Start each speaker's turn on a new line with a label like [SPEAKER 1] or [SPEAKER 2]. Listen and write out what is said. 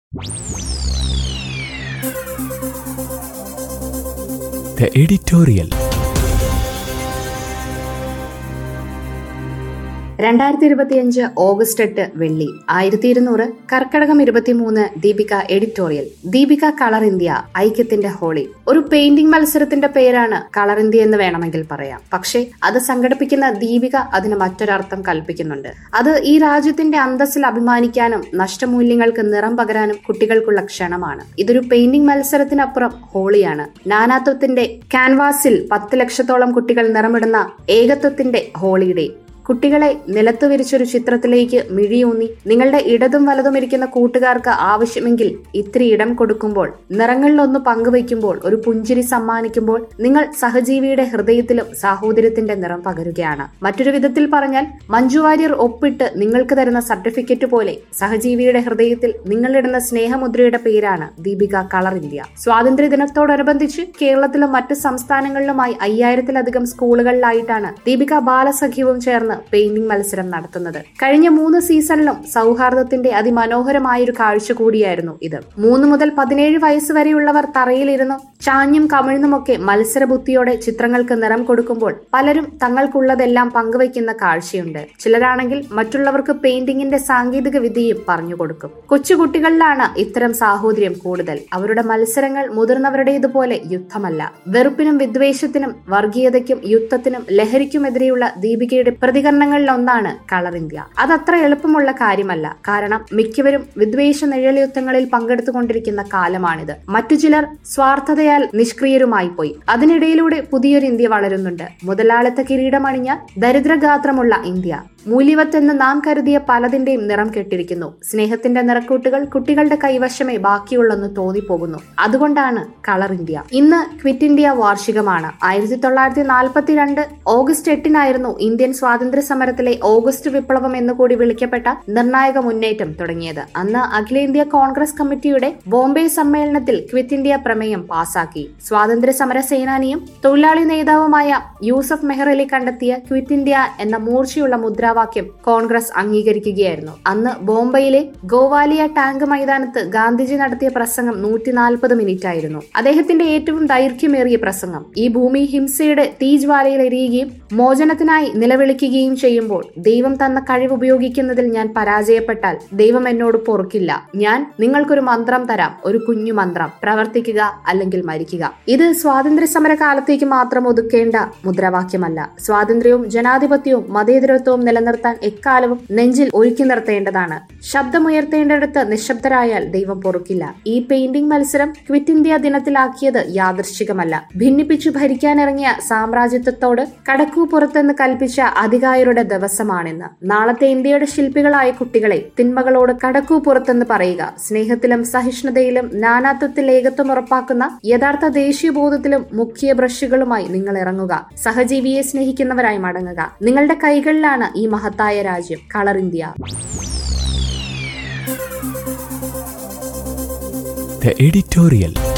[SPEAKER 1] The editorial.
[SPEAKER 2] രണ്ടായിരത്തി ഇരുപത്തിയഞ്ച് August എട്ട് വെള്ളി ആയിരത്തി ഇരുന്നൂറ് കർക്കടകം ഇരുപത്തിമൂന്ന് Deepika editorial Deepika colour India ഐക്യത്തിന്റെ ഹോളി ഒരു പെയിന്റിംഗ് മത്സരത്തിന്റെ പേരാണ് കളർ ഇന്ത്യ എന്ന് വേണമെങ്കിൽ പറയാം പക്ഷേ അത് സംഘടിപ്പിക്കുന്ന ദീപിക അതിന് മറ്റൊരർത്ഥം കൽപ്പിക്കുന്നുണ്ട് അത് ഈ രാജ്യത്തിന്റെ അന്തസ്സിൽ അഭിമാനിക്കാനും നഷ്ടമൂല്യങ്ങൾക്ക് നിറം പകരാനും കുട്ടികൾക്കുള്ള ക്ഷണമാണ് ഇതൊരു പെയിന്റിംഗ് മത്സരത്തിനപ്പുറം ഹോളിയാണ് നാനാത്വത്തിന്റെ ക്യാൻവാസിൽ പത്ത് ലക്ഷത്തോളം കുട്ടികൾ നിറമിടുന്ന ഏകത്വത്തിന്റെ ഹോളിയുടെ കുട്ടികളെ നിലത്ത് വിരിച്ചൊരു ചിത്രത്തിലേക്ക് മിഴിയൂന്നി നിങ്ങളുടെ ഇടതും വലതും ഇരിക്കുന്ന കൂട്ടുകാർക്ക് ആവശ്യമെങ്കിൽ ഇത്തിരി ഇടം കൊടുക്കുമ്പോൾ നിറങ്ങളിലൊന്ന് പങ്കുവയ്ക്കുമ്പോൾ ഒരു പുഞ്ചിരി സമ്മാനിക്കുമ്പോൾ നിങ്ങൾ സഹജീവിയുടെ ഹൃദയത്തിലും സാഹോദര്യത്തിന്റെ നിറം പകരുകയാണ് മറ്റൊരു വിധത്തിൽ പറഞ്ഞാൽ മഞ്ജു വാര്യർ ഒപ്പിട്ട് നിങ്ങൾക്ക് തരുന്ന സർട്ടിഫിക്കറ്റ് പോലെ സഹജീവിയുടെ ഹൃദയത്തിൽ നിങ്ങളിടുന്ന സ്നേഹമുദ്രയുടെ പേരാണ് ദീപിക കളർ ഇന്ത്യ സ്വാതന്ത്ര്യ ദിനത്തോടനുബന്ധിച്ച് കേരളത്തിലും മറ്റ് സംസ്ഥാനങ്ങളിലുമായി അയ്യായിരത്തിലധികം സ്കൂളുകളിലായിട്ടാണ് ദീപിക ബാലസഖ്യവും ചേർന്ന് പെയിന്റിംഗ് മത്സരം നടത്തുന്നത് കഴിഞ്ഞ മൂന്ന് സീസണിലും സൗഹാർദ്ദത്തിന്റെ അതിമനോഹരമായൊരു കാഴ്ച കൂടിയായിരുന്നു ഇത് മൂന്ന് മുതൽ പതിനേഴ് വയസ്സ് വരെയുള്ളവർ തറയിലിരുന്നു ചാഞ്ഞും കമിഴ്ന്നുമൊക്കെ മത്സരബുദ്ധിയോടെ ചിത്രങ്ങൾക്ക് നിറം കൊടുക്കുമ്പോൾ പലരും തങ്ങൾക്കുള്ളതെല്ലാം പങ്കുവയ്ക്കുന്ന കാഴ്ചയുണ്ട് ചിലരാണെങ്കിൽ മറ്റുള്ളവർക്ക് പെയിന്റിംഗിന്റെ സാങ്കേതിക വിദ്യയും പറഞ്ഞു കൊടുക്കും കൊച്ചുകുട്ടികളിലാണ് ഇത്തരം സാഹോദര്യം കൂടുതൽ അവരുടെ മത്സരങ്ങൾ മുതിർന്നവരുടേതുപോലെ യുദ്ധമല്ല വെറുപ്പിനും വിദ്വേഷത്തിനും വർഗീയതയ്ക്കും യുദ്ധത്തിനും ലഹരിക്കുമെതിരെയുള്ള ദീപികയുടെ പ്രതികരണങ്ങളിൽ ഒന്നാണ് കളർ ഇന്ത്യ അതത്ര എളുപ്പമുള്ള കാര്യമല്ല കാരണം മിക്കവരും വിദ്വേഷ നിഴൽയുദ്ധങ്ങളിൽ പങ്കെടുത്തുകൊണ്ടിരിക്കുന്ന കാലമാണിത് മറ്റു ചിലർ സ്വാർത്ഥതയാൽ നിഷ്ക്രിയരുമായി പോയി അതിനിടയിലൂടെ പുതിയൊരു ഇന്ത്യ വളരുന്നുണ്ട് മുതലാളിത്ത കിരീടമണിഞ്ഞ ദരിദ്രഗാത്രമുള്ള ഇന്ത്യ മൂല്യവത്തെന്ന് നാം കരുതിയ പലതിന്റെയും നിറം കെട്ടിരിക്കുന്നു സ്നേഹത്തിന്റെ നിറക്കൂട്ടുകൾ കുട്ടികളുടെ കൈവശമേ ബാക്കിയുള്ളെന്ന് തോന്നിപ്പോകുന്നു അതുകൊണ്ടാണ് കളർ ഇന്ത്യ ഇന്ന് ക്വിറ്റ് ഇന്ത്യ വാർഷികമാണ് ആയിരത്തി തൊള്ളായിരത്തി നാൽപ്പത്തിരണ്ട് ഓഗസ്റ്റ് എട്ടിനായിരുന്നു ഇന്ത്യൻ സ്വാതന്ത്ര്യ സമരത്തിലെ ഓഗസ്റ്റ് വിപ്ലവം എന്നുകൂടി വിളിക്കപ്പെട്ട നിർണായക മുന്നേറ്റം തുടങ്ങിയത് അന്ന് അഖിലേന്ത്യാ കോൺഗ്രസ് കമ്മിറ്റിയുടെ ബോംബെ സമ്മേളനത്തിൽ ക്വിറ്റ് ഇന്ത്യ പ്രമേയം പാസാക്കി സ്വാതന്ത്ര്യ സമര സേനാനിയും തൊഴിലാളി നേതാവുമായ യൂസഫ് മെഹ്റലി കണ്ടെത്തിയ ക്വിറ്റ് ഇന്ത്യ എന്ന മൂർച്ചയുള്ള മുദ്രാവാക്യം കോൺഗ്രസ് അംഗീകരിക്കുകയായിരുന്നു അന്ന് ബോംബെയിലെ ഗോവാലിയ ടാങ്ക് മൈതാനത്ത് ഗാന്ധിജി നടത്തിയ പ്രസംഗം നൂറ്റി നാൽപ്പത് മിനിറ്റ് ആയിരുന്നു അദ്ദേഹത്തിന്റെ ഏറ്റവും ദൈർഘ്യമേറിയ പ്രസംഗം ഈ ഭൂമി ഹിംസയുടെ തീജ്വാലയിൽ എറിയുകയും മോചനത്തിനായി നിലവിളിക്കുകയും ചെയ്യുമ്പോൾ ദൈവം തന്ന കഴിവ് ഉപയോഗിക്കുന്നതിൽ ഞാൻ പരാജയപ്പെട്ടാൽ ദൈവം എന്നോട് പൊറുക്കില്ല ഞാൻ നിങ്ങൾക്കൊരു മന്ത്രം തരാം ഒരു കുഞ്ഞു മന്ത്രം പ്രവർത്തിക്കുക അല്ലെങ്കിൽ മരിക്കുക ഇത് സ്വാതന്ത്ര്യ സമര കാലത്തേക്ക് മാത്രം ഒതുക്കേണ്ട മുദ്രാവാക്യമല്ല സ്വാതന്ത്ര്യവും ജനാധിപത്യവും മതേതരത്വവും നിലനിർത്താൻ എക്കാലവും നെഞ്ചിൽ ഒരുക്കി നിർത്തേണ്ടതാണ് ശബ്ദമുയർത്തേണ്ടടുത്ത് നിശബ്ദരായാൽ ദൈവം പൊറുക്കില്ല ഈ പെയിന്റിംഗ് മത്സരം ക്വിറ്റ് ഇന്ത്യ ദിനത്തിലാക്കിയത് യാദൃശ്ചികമല്ല ഭിന്നിപ്പിച്ചു ഭരിക്കാനിറങ്ങിയ സാമ്രാജ്യത്വത്തോട് കടക്കൂ പുറത്തെന്ന് കൽപ്പിച്ച അധികാരിയുടെ ദിവസമാണിന്ന് നാളത്തെ ഇന്ത്യയുടെ ശില്പികളായ കുട്ടികളെ തിന്മകളോട് കടക്കൂ പുറത്തെന്ന് പറയുക സ്നേഹത്തിലും സഹിഷ്ണുതയിലും നാനാത്വത്തിൽ ഏകത്വം ഉറപ്പാക്കുന്ന യഥാർത്ഥ ദേശീയബോധത്തിലും മുഖ്യ ബ്രഷുകളുമായി നിങ്ങൾ ഇറങ്ങുക സഹജീവിയെ സ്നേഹിക്കുന്നവരായി മടങ്ങുക നിങ്ങളുടെ കൈകളിലാണ് ഈ മഹത്തായ രാജ്യം കളർ ഇന്ത്യ
[SPEAKER 1] The editorial.